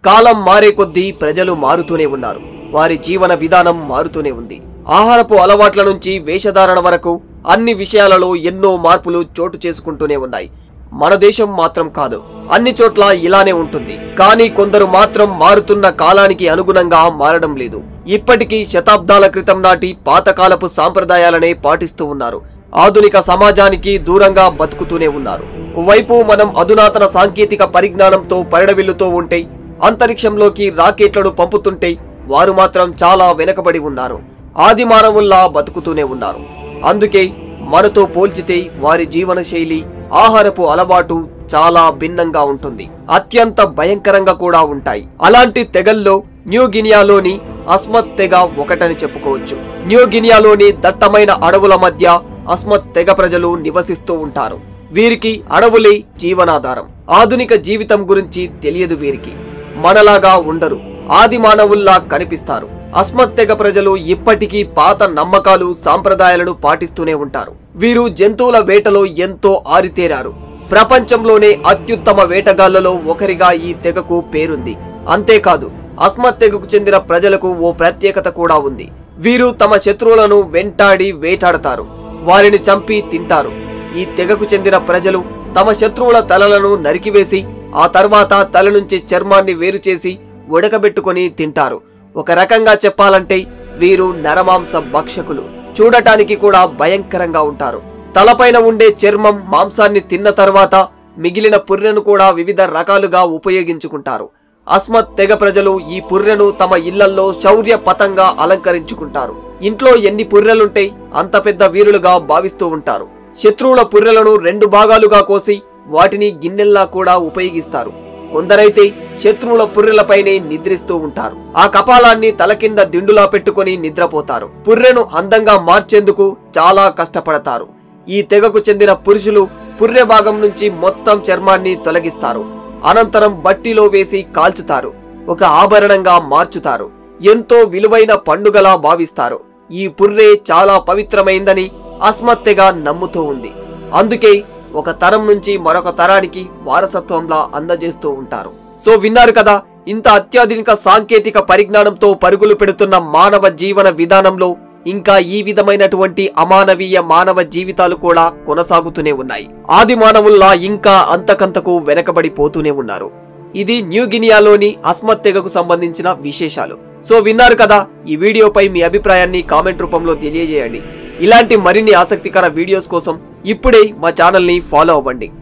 కాలం మారే కొద్దీ ప్రజలు మారుతూనే ఉన్నారు వారి జీవన విధానం మారుతూనే ఉంది ఆహారపు అలవాట్ల నుంచి వేషధారణ వరకు అన్ని విషయాలలో ఎన్నో మార్పులు చోటు చేసుకుంటూనే ఉన్నాయి మన దేశం మాత్రం కాదు అన్ని చోట్ల ఇలానే ఉంటుంది కానీ కొందరు మాత్రం మారుతున్న కాలానికి అనుగుణంగా మారడం లేదు ఇప్పటికీ శతాబ్దాల క్రితం నాటి పాతకాలపు సాంప్రదాయాలనే పాటిస్తూ ఉన్నారు ఆధునిక సమాజానికి దూరంగా బతుకుతూనే ఉన్నారు ఓవైపు మనం అధునాతన సాంకేతిక పరిజ్ఞానంతో పరిడవిల్లుతూ ఉంటే అంతరిక్షంలోకి రాకెట్లను పంపుతుంటే వారు మాత్రం చాలా వెనకబడి ఉన్నారు ఆది మానవుల్లా బతుకుతూనే ఉన్నారు అందుకే మనతో పోల్చితే వారి జీవన శైలి ఆహారపు అలవాటు చాలా భిన్నంగా ఉంటుంది అత్యంత భయంకరంగా కూడా ఉంటాయి అలాంటి తెగల్లో న్యూ గినియాలోని అస్మత్ తెగ ఒకటని చెప్పుకోవచ్చు న్యూ గినియాలోని దట్టమైన అడవుల మధ్య అస్మత్ తెగ ప్రజలు నివసిస్తూ ఉంటారు వీరికి అడవులే జీవనాధారం ఆధునిక జీవితం గురించి తెలియదు వీరికి మనలాగా ఉండరు ఆది మానవుల్లా కనిపిస్తారు అస్మత్ తెగ ప్రజలు ఇప్పటికీ పాత నమ్మకాలు సాంప్రదాయాలను పాటిస్తూనే ఉంటారు వీరు జంతువుల వేటలో ఎంతో ఆరితేరారు ప్రపంచంలోనే అత్యుత్తమ వేటగాళ్లలో ఒకరిగా ఈ తెగకు పేరుంది అంతేకాదు అస్మత్ తెగకు చెందిన ప్రజలకు ఓ ప్రత్యేకత కూడా ఉంది వీరు తమ శత్రువులను వెంటాడి వేటాడతారు వారిని చంపి తింటారు ఈ తెగకు చెందిన ప్రజలు తమ శత్రువుల తలలను నరికివేసి ఆ తర్వాత తల నుంచి చర్మాన్ని వేరు చేసి ఉడకబెట్టుకొని తింటారు ఒక రకంగా చెప్పాలంటే వీరు నరమాంస భక్షకులు చూడటానికి కూడా భయంకరంగా ఉంటారు తలపైన ఉండే చర్మం మాంసాన్ని తిన్న తర్వాత మిగిలిన పుర్రెను కూడా వివిధ రకాలుగా ఉపయోగించుకుంటారు అస్మత్ తెగ ప్రజలు ఈ పుర్రెను తమ ఇళ్లల్లో శౌర్య పతంగా అలంకరించుకుంటారు ఇంట్లో ఎన్ని పుర్రెలుంటే అంత పెద్ద వీరులుగా భావిస్తూ ఉంటారు శత్రువుల పుర్రెలను రెండు భాగాలుగా కోసి వాటిని గిన్నెల్లా కూడా ఉపయోగిస్తారు కొందరైతే శత్రువుల పుర్రెలపైనే నిద్రిస్తూ ఉంటారు ఆ కపాలాన్ని తల కింద దిండులా పెట్టుకొని నిద్రపోతారు పుర్రెను అందంగా మార్చేందుకు చాలా కష్టపడతారు ఈ తెగకు చెందిన పురుషులు పుర్రె భాగం నుంచి మొత్తం చర్మాన్ని తొలగిస్తారు అనంతరం బట్టిలో వేసి కాల్చుతారు ఒక ఆభరణంగా మార్చుతారు ఎంతో విలువైన పండుగలా భావిస్తారు ఈ పుర్రె చాలా పవిత్రమైందని అస్మత్తెగా నమ్ముతూ ఉంది అందుకే ఒక తరం నుంచి మరొక తరానికి వారసత్వంలా అందజేస్తూ ఉంటారు సో విన్నారు కదా ఇంత అత్యాధునిక సాంకేతిక పరిజ్ఞానంతో పరుగులు పెడుతున్న మానవ జీవన విధానంలో ఇంకా ఈ విధమైనటువంటి అమానవీయ మానవ జీవితాలు కూడా కొనసాగుతూనే ఉన్నాయి ఆది మానవుల్లా ఇంకా అంతకంతకు వెనకబడిపోతూనే ఉన్నారు ఇది న్యూ గినియాలోని అస్మత్ తెగకు సంబంధించిన విశేషాలు సో విన్నారు కదా ఈ వీడియోపై మీ అభిప్రాయాన్ని కామెంట్ రూపంలో తెలియజేయండి ఇలాంటి మరిన్ని ఆసక్తికర వీడియోస్ కోసం ఇప్పుడే మా ఛానల్ని ఫాలో అవ్వండి